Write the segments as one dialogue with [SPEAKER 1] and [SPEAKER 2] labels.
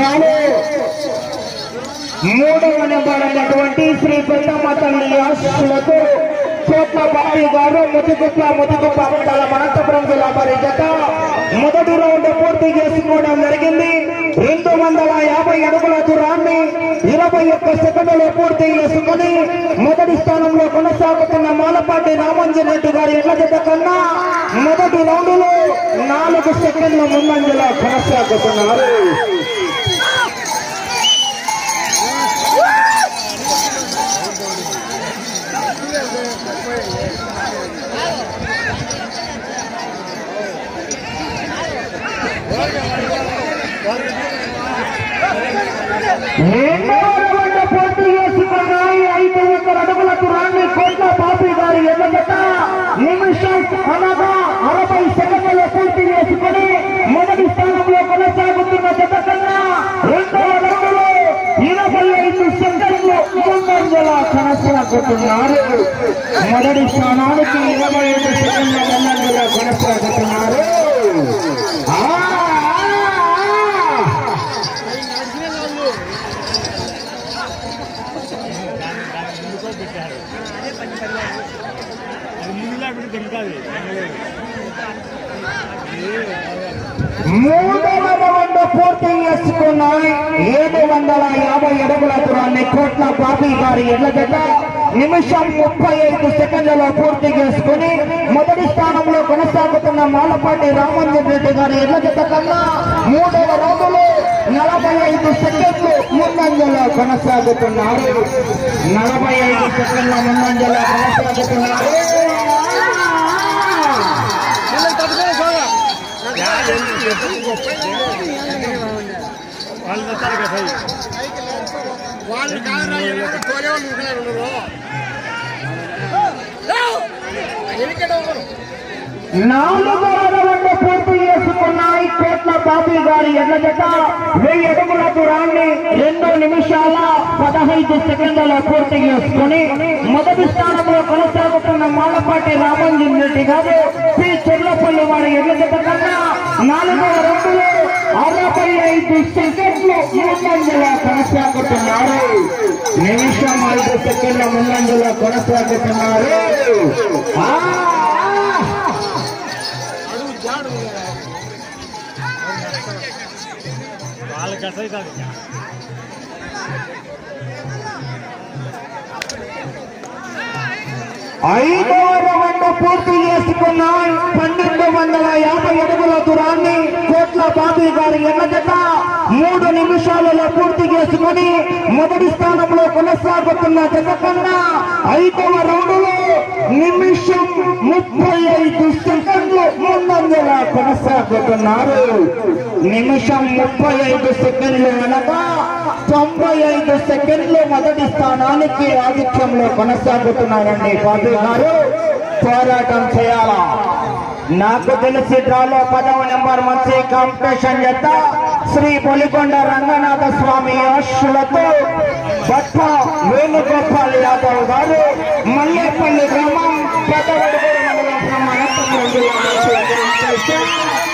[SPEAKER 1] గాను మూడవ నెంబర్ అయినటువంటి శ్రీ పెద్దమ్మ తల్లి ఆశీస్సులతో కోట్ల బాబి గారు ముతిగుప్ప ముతిగుప్ప మండల అనంతపురం జిల్లా వారి జత మొదటి రౌండ్ పూర్తి చేసుకోవడం జరిగింది రెండు వందల యాభై అడుగుల దూరాన్ని ఇరవై ఒక్క సెకండ్లో పూర్తి చేసుకుని మొదటి స్థానంలో కొనసాగుతున్న మాలపాటి రామంజన్ రెడ్డి గారి ఇళ్ల జత కన్నా మొదటి రౌండ్ లో నాలుగు సెకండ్ల ముందంజలో కొనసాగుతున్నారు రెండవ రౌండ్ పూర్తి చేసుకున్నాయి ఐదు వందల అడుగుల దూరాన్ని కోట్ల బాబీ గారి ఎదుట నిమిషం అనగా అరవై సెకండ్లలో పూర్తి చేసుకుని మొదటి స్థానంలో కొనసాగుతున్న జత కన్నా రెండవ రౌండ్లో ఇరవై ఐదు సెకండ్లు ముందంజల కొనసాగుతున్నారు మొదటి స్థానానికి ఇరవై ఐదు సెకండ్ల ముందంజల కొనసాగుతున్నారు ఆ, ఆ, ఆ. మూడవ రౌండ్ పూర్తి చేసుకున్నాయి ఏడు వందల యాభై అడుగుల దూరాన్ని కోట్ల బాబీ గారి ఎడ్ల జత నిమిషం ముప్పై ఐదు సెకండ్లలో పూర్తి చేసుకుని మొదటి స్థానంలో కొనసాగుతున్న మాలపాటి రామంజన్ రెడ్డి గారి ఎడ్ల జత కన్నా మూడవ రౌండ్లో నలభై ఐదు సెకండ్లు ముందంజలో కొనసాగుతున్నారు నలభై ఐదు సెకండ్ల ముందంజలో కొనసాగుతున్నారు
[SPEAKER 2] వాళ్ళు వస్తారు కదా
[SPEAKER 3] వాళ్ళు కాదు తోలే వాళ్ళు ఉన్నారు
[SPEAKER 1] నాలుగవ రౌండ్ పూర్తి చేసుకున్నాయి కోట్ల బాబీ గారి ఎడ్ల జత వెయ్యి అడుగుల దూరాన్ని రెండు నిమిషాల పదహైదు సెకండ్లలో పూర్తి చేసుకుని మొదటి స్థానంలో కొనసాగుతున్న మాలపాటి రామంజన్ రెడ్డి గారు పి చెర్లపల్లి వారి ఎడ్ల జత కన్నా నాలుగవ రౌండ్లో అరవై ఐదు సెకండ్లు ముందంజలో కొనసాగుతున్నారు నిమిషం ఐదు సెకండ్ల ముందంజలో కొనసాగుతున్నారు ఆ
[SPEAKER 2] వాళ్ళకి అట్లా అవుతుంది
[SPEAKER 1] ఐదవ రౌండ్ పూర్తి చేసుకున్నాయి పన్నెండు వందల యాభై అడుగుల దూరాన్ని కోట్ల బాబీ గారి ఎన్నజత మూడు నిమిషాలలో పూర్తి చేసుకుని మొదటి స్థానంలో కొనసాగుతున్న జత కన్నా ఐదవ రౌండ్లో నిమిషం ముప్పై ఐదు సెకండ్లు ముందంజల కొనసాగుతున్నారు నిమిషం ముప్పై ఐదు సెకండ్లు అనగా తొంభై ఐదు సెకండ్లు మొదటి స్థానానికి ఆధిక్యంలో కొనసాగుతున్నారండి బాబు గారు పోరాటం చేయాలా నాకు తెలిసి డ్రాలో పదవ నెంబర్ మంచి కాంపిటీషన్ చేత శ్రీ పొలికొండ రంగనాథ స్వామి ఆశులతో భట్ట వేణుగోపాల్ యాదవ్ గారు మల్లేపల్లి గ్రామం పెద్దవడుగూరు మండలం from అనంతపురం జిల్లా నుంచి వచ్చారు.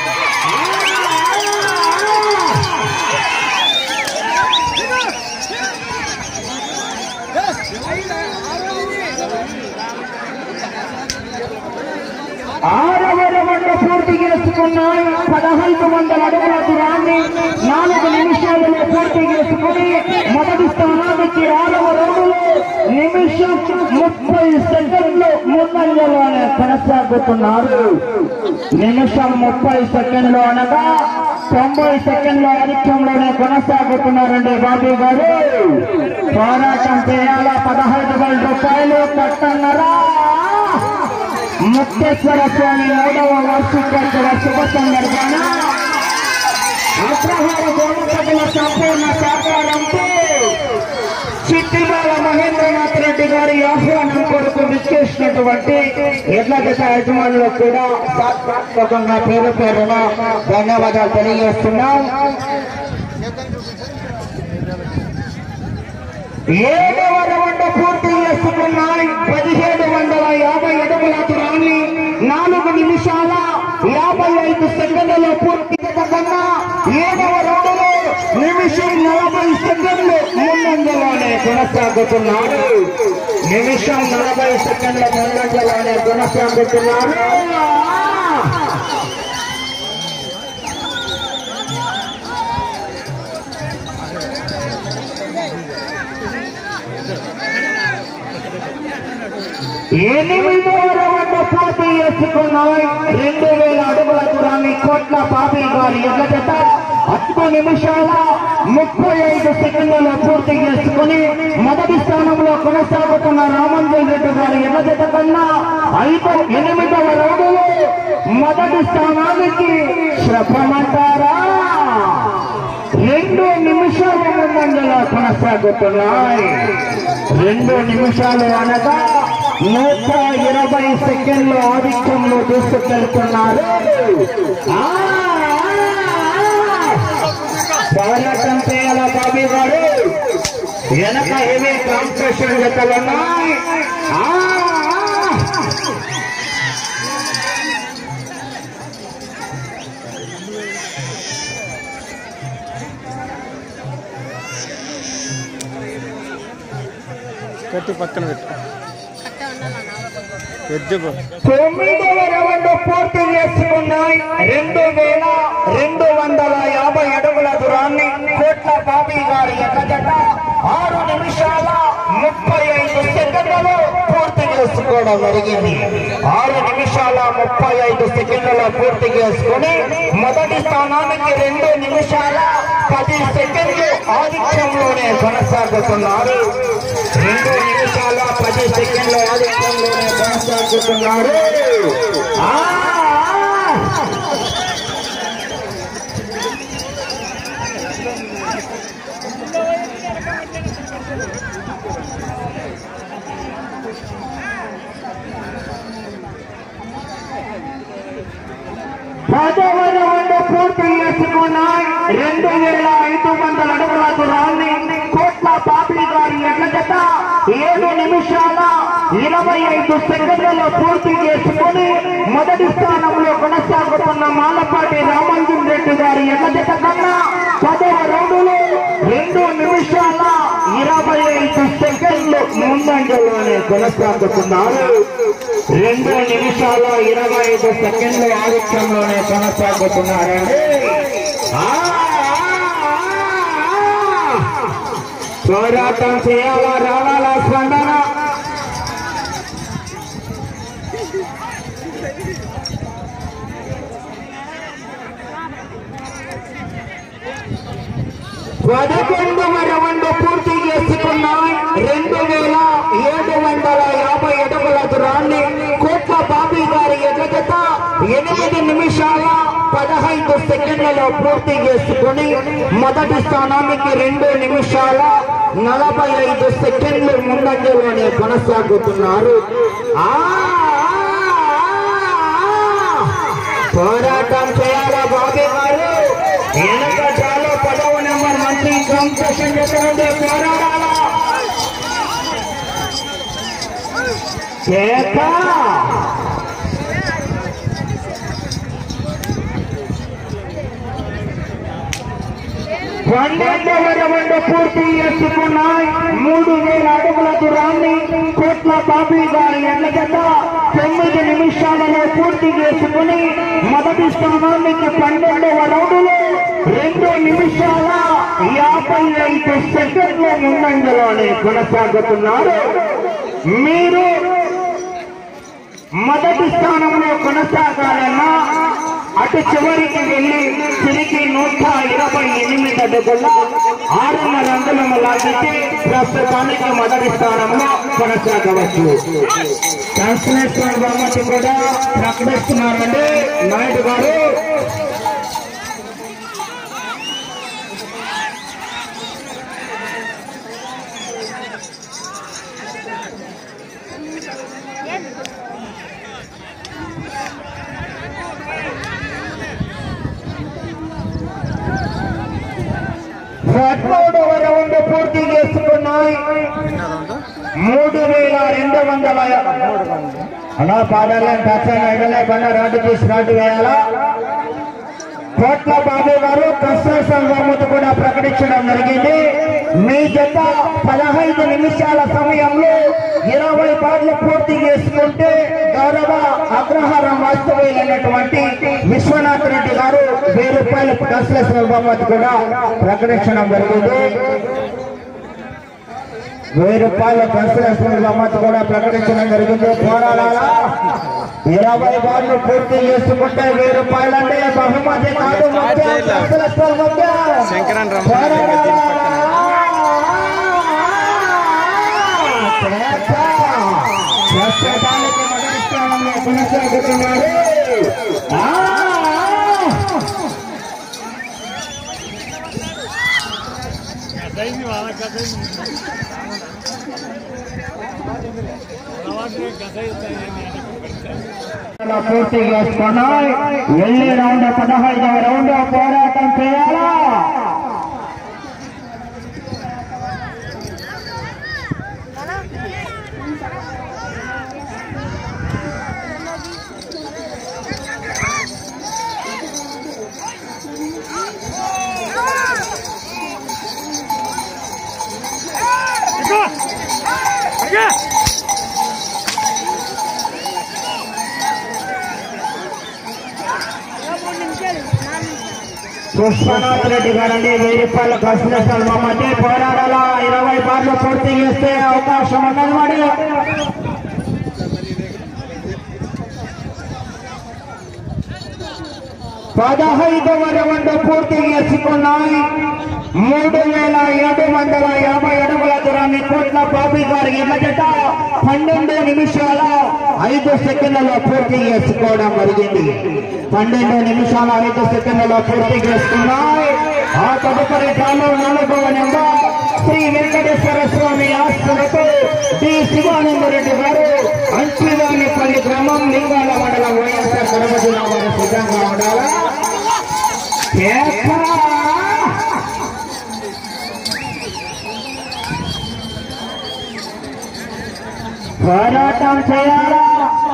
[SPEAKER 1] ఆరవ రౌండ్ పూర్తి చేసుకున్నాయి పదహైదు వందల అడుగుల దూరాన్ని నాలుగు నిమిషాలలో పూర్తి చేసుకుని మొదటి స్థానానికి ఆరవ రౌండ్లో నిమిషం ముప్పై సెకండ్లు ముందంజలోనే కొనసాగుతున్నారు నిమిషం ముప్పై సెకండ్లు అనగా తొంభై సెకండ్ల ఆధిక్యంలోనే కొనసాగుతున్నారండి బాబు గారు పోరాటం చేయాలా పదహైదు వేల రూపాయలు కట్టన్నరా ముక్తేశ్వర స్వామి మూడవ వార్షికోత్సవ శుభ సందర్భాన అగ్రహార గోమపతుల సంపూర్ణ సహకారంతో చిట్టిబాల మహేంద్రనాథ్ రెడ్డి గారి ఆహ్వానం కొరకు విచ్చేసినటువంటి ఎడ్ల జత యజమానులకు కూడా సాత్వికంగా పేరు పేరున ధన్యవాదాలు తెలియజేస్తున్నాం ఏడవ రౌండ్ పూర్తి చేసుకున్నాయి పదిహేడు వందల యాభై అడుగుల దూరాన్ని నాలుగు నిమిషాల యాభై ఐదు సెకండ్లలో పూర్తి కన్నా ఏడవ రౌండ్లో నిమిషం కొనసాగుతున్నారు నిమిషం నలభై సెకండ్ల ముందంజలోనే కొనసాగుతున్నారు ఎనిమిదో రౌండ్ పూర్తి చేసుకున్నాయి రెండు వేల అడుగుల దూరాన్ని కోట్ల బాబీ గారి ఎడ్ల జత ఐదు నిమిషాల ముప్పై ఐదు సెకండ్లలో పూర్తి చేసుకుని మొదటి స్థానంలో కొనసాగుతున్న రామంజన్ రెడ్డి గారి ఎడ్ల జత కన్నా ఐదు ఎనిమిదవ రౌండ్లో మొదటి స్థానానికి శ్రభమంటారా రెండు నిమిషాల ముందంజలో కొనసాగుతున్నాయి రెండు నిమిషాలు అనగా నూట ఇరవై సెకండ్లు ఆధిక్యంలో దూసుకెళ్తున్నారు ఆ, పోరాటం చేయాల బాబీ గారు వెనక హెవీ కాంపిటీషన్ జతలున్నాయి ఆ, ఆ.
[SPEAKER 2] కట్టి పక్కన పెట్టు ఎద్దు
[SPEAKER 1] తొమ్మిదవ రౌండ్ పూర్తి చేసుకున్నాయి రెండు వేల రెండు వందల యాభై అడుగుల దూరాన్ని కోట్ల బాబీ గారి ఎక్కజట ఆరు నిమిషాల ముప్పై ఐదు సెకండ్లలో పూర్తి చేసుకోవడం జరిగింది ఆరు నిమిషాల ముప్పై ఐదు సెకండ్లలో పూర్తి చేసుకుని మొదటి స్థానానికి రెండు నిమిషాల పది సెకండ్లు ఆధిక్యంలోనే కొనసాగుతున్నారు రెండు నిమిషాల పది సెకండ్ల ఆధిక్యంలోనే కొనసాగుతున్నారు ఆ! పదవ రౌండ్ పూర్తి చేసుకున్నాయి రెండు వేల ఐదు వందల అడుగుల దూరాన్ని కోట్ల బాబీ గారి ఎడ్ల జత ఏడు నిమిషాల ఇరవై ఐదు సెకండ్లలో పూర్తి చేసుకుని మొదటి స్థానంలో కొనసాగుతున్న మాలపాటి రామంజన్ రెడ్డి గారి ఎడ్ల జత కన్నా పదవ రౌండులో రెండు నిమిషాల ఇరవై ఐదు సెకండ్లు ముందంజలోనే కొనసాగుతున్నారు రెండు నిమిషాల ఇరవై ఐదు సెకండ్లు ఆధిక్యంలోనే కొనసాగుతున్నారండి ఆ, ఆ, ఆ, ఆ. పోరాటం చేయాలా రావాలా స్పందన పదకొండవ రౌండ్ పూర్తి చేసుకున్నాయి రెండు వేల ఏడు వందల యాభై అడుగుల దూరాన్ని కోట్ల బాబీ గారి ఎదుట ఎనిమిది నిమిషాల పదహైదు సెకండ్లలో పూర్తి చేసుకుని మొదటి స్థానానికి రెండు నిమిషాల నలభై ఐదు సెకండ్లు ముందంజలోనే కొనసాగుతున్నారు ఆ పోరాటం చేయాలా బాబీ గారు వెనక చాలా పదవ నెంబర్ మంత్రి కాంపిటీషన్ చేస్తుండే పోరాడాలా చేత పన్నెండవ రౌండ్ పూర్తి చేసుకున్నాయి మూడు వేల అడుగుల దూరాన్ని కోట్ల బాబీ గారి ఎడ్ల జత తొమ్మిది నిమిషాలలో పూర్తి చేసుకుని మొదటి స్థానానికి పన్నెండవ రౌండులో రెండు నిమిషాల యాభై ఐదు సెకండ్ల ముందంజలోనే కొనసాగుతున్నారు మీరు మొదటి స్థానంలో కొనసాగాలన్నా అటు చివరికి వెళ్ళి తిరిగి నూట ఇరవై ఎనిమిది అడుగుల ఆరున్నర అంగుళము లాగితే ప్రస్తుతానికి మొదటి స్థానంలో కొనసాగవచ్చు కన్సలేషన్ బహుమతి కూడా ప్రకటిస్తున్నారండి నాయుడు గారు పదమూడవ రౌండ్ పూర్తి చేసుకున్నాయి మూడు వేల రెండు వందల అలా పాడాలని కష్టాలు ఎడలే బండ రాటు తీసి రాటు వేయాలా కోట్ల బాబు గారు కన్స్ట్రక్షన్ బహుమతి కూడా ప్రకటించడం జరిగింది మీ జత పదహైదు నిమిషాల సమయంలో ఇరవై బార్లు పూర్తి చేసుకుంటే గౌరవ అగ్రహారం వాస్తవ్యులైనటువంటి విశ్వనాథ్ రెడ్డి గారు వెయ్యి రూపాయల కన్సలేషన్ బహుమతి కూడా ప్రకటించడం జరిగింది వెయ్యి రూపాయల కన్సలేషన్ బహుమతి కూడా ప్రకటించడం జరిగింది పోరాడాలా ఇరవై బార్లు పూర్తి చేసుకుంటే వెయ్యి రూపాయలు అంటే బహుమతి కాదు ముఖ్యం. కన్సలేషన్ ముఖ్యం.
[SPEAKER 4] శంకరన్ రమ్మని
[SPEAKER 1] పోరాడాలా. ప్రస్తుతానికి మొదటి స్థానంలో కొనసాగుతున్నారు ఆ!
[SPEAKER 2] గసైంది వాళ్ళ గసైంది గసైంది
[SPEAKER 1] ఇలా పూర్తి చేసుకున్నాయి వెళ్ళే రౌండ్ పదహైదవ రౌండ్ పోరాటం చేయాలా పుష్పనాథ్ రెడ్డి గారండి వెయ్యి రూపాయల కన్సలేషన్ మమ్మల్ని పోరాడాలా ఇరవై బార్లు పూర్తి చేస్తే అవకాశం ఉన్నది మరి పదహైదవ రౌండ్ పూర్తి చేసుకున్నాయి మూడు వేల ఏడు వందల యాభై అడుగుల దూరాన్ని కోట్ల బాబీ గారి ఇళ్ల జత పన్నెండు నిమిషాల ఐదు సెకండ్లలో పూర్తి చేసుకోవడం జరిగింది పన్నెండు నిమిషాల ఐదు సెకండ్లలో పూర్తి చేసుకున్నాయి ఆ తదుపరి కాలో నాలుగవ నెంబర్ శ్రీ వెంకటేశ్వర స్వామి ఆస్తులతో డి శివానంద రెడ్డి గారు అంచువానిపల్లి గ్రామం లింగాల మండలం వైఎస్ఆర్ కడప జిల్లా వారు సిద్ధంగా ఉండాలా కేక! పోరాటం చేయాలా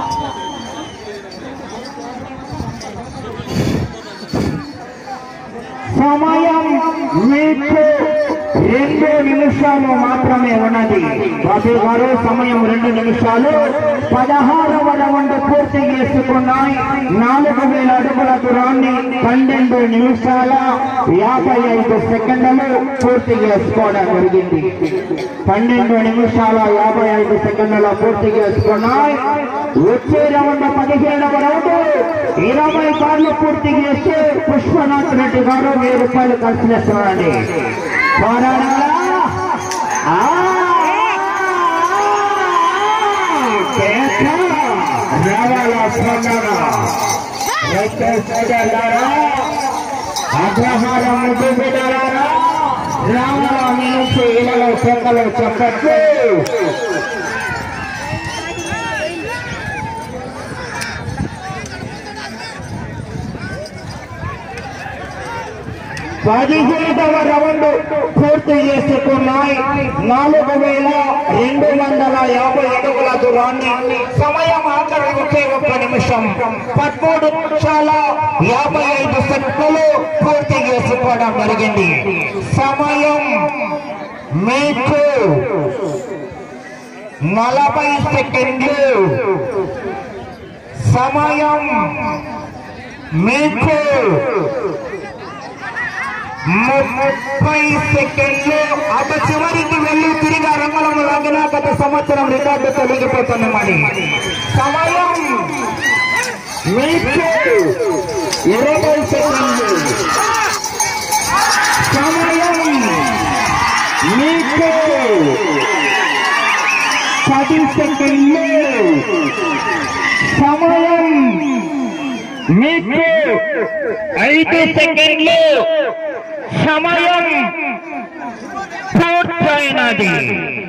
[SPEAKER 1] సమయం మీకు రెండు నిమిషాలు మాత్రమే ఉన్నది బాబు గారు సమయం రెండు నిమిషాలు పదహారవ రౌండ్ పూర్తి చేసుకున్నాయి నాలుగు వేల అడుగుల దూరాన్ని పన్నెండు నిమిషాల యాభై ఐదు సెకండ్లు పూర్తి చేసుకోవడం జరిగింది పన్నెండు నిమిషాల యాభై ఐదు సెకండ్ల పూర్తి చేసుకున్నాయి వచ్చే రౌండ్ పదిహేడవ రౌండ్ ఇరవై సార్లు పూర్తి చేస్తే పుష్పనాథ్ రెడ్డి గారు వెయ్యి రూపాయలు ఖర్చు చేస్తున్నారండి పోరాడాలా? ఆ! కేక! రావాలా స్పందన? రైతు సోదరులారా, అగ్రహారం ముద్దు బిడ్డలారా, రావాలా మీ నుంచి ఇళ్ళలో చెక్కలు చెప్పచ్చు పదిహేడవ రౌండ్ పూర్తి చేసుకున్నాయి నాలుగు వేల రెండు వందల యాభై అడుగుల దూరాన్ని సమయం ఆఖరి ఒకే ఒక్క నిమిషం పదమూడు నిమిషాల యాభై ఐదు సెకండ్లు పూర్తి చేసుకోవడం జరిగింది సమయం మీకు నలభై సెకండ్లు సమయం మీకు ముప్పై సెకండ్లు అటు చివరికి వెళ్ళి తిరిగి రంగంలో లాగిన గత సంవత్సరం రికార్డు తొలగిపోతున్నమని సమయం మీకు ఇరవై సెకండ్లు సమయం మీకు పది సెకండ్లు సమయం మీకు ఐదు సెకండ్లు సమయం పూర్తయినది